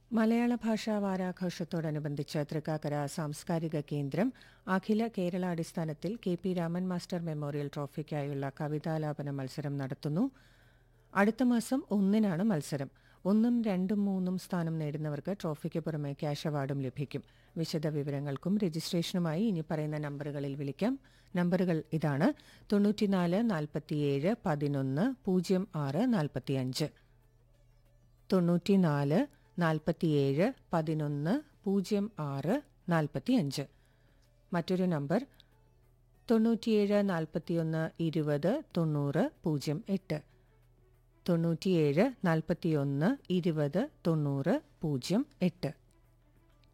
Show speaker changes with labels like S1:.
S1: മലയാള ഭാഷാ വാരാഘോഷത്തോടനുബന്ധിച്ച് തൃക്കാക്കര സാംസ്കാരിക കേന്ദ്രം അഖില കേരളാടിസ്ഥാനത്തിൽ K P Raman master memorial ട്രോഫിക്കായുള്ള കവിതാലാപന മത്സരം നടത്തുന്നു അടുത്ത മാസം ഒന്നിനാണ് മത്സരം ഒന്നും രണ്ടും മൂന്നും സ്ഥാനം നേടുന്നവർക്ക് ട്രോഫിക്ക് പുറമെ ക്യാഷ് അവാർഡും ലഭിക്കും വിശദ വിവരങ്ങൾക്കും രജിസ്ട്രേഷനുമായി ഇനി പറയുന്ന നമ്പറുകളിൽ വിളിക്കാം നമ്പറുകൾ ഇതാണ് തൊണ്ണൂറ്റിനാല് നാൽപ്പത്തിയേഴ് പതിനൊന്ന് പൂജ്യം ആറ് നാൽപ്പത്തിയഞ്ച് തൊണ്ണൂറ്റിനാല് നാൽപ്പത്തിയേഴ് പതിനൊന്ന് പൂജ്യം ആറ് നാൽപ്പത്തിയഞ്ച് മറ്റൊരു നമ്പർ തൊണ്ണൂറ്റിയേഴ് നാൽപ്പത്തിയൊന്ന് ഇരുപത് തൊണ്ണൂറ് പൂജ്യം എട്ട് തൊണ്ണൂറ്റിയേഴ് നാൽപ്പത്തിയൊന്ന് ഇരുപത് തൊണ്ണൂറ് പൂജ്യം എട്ട്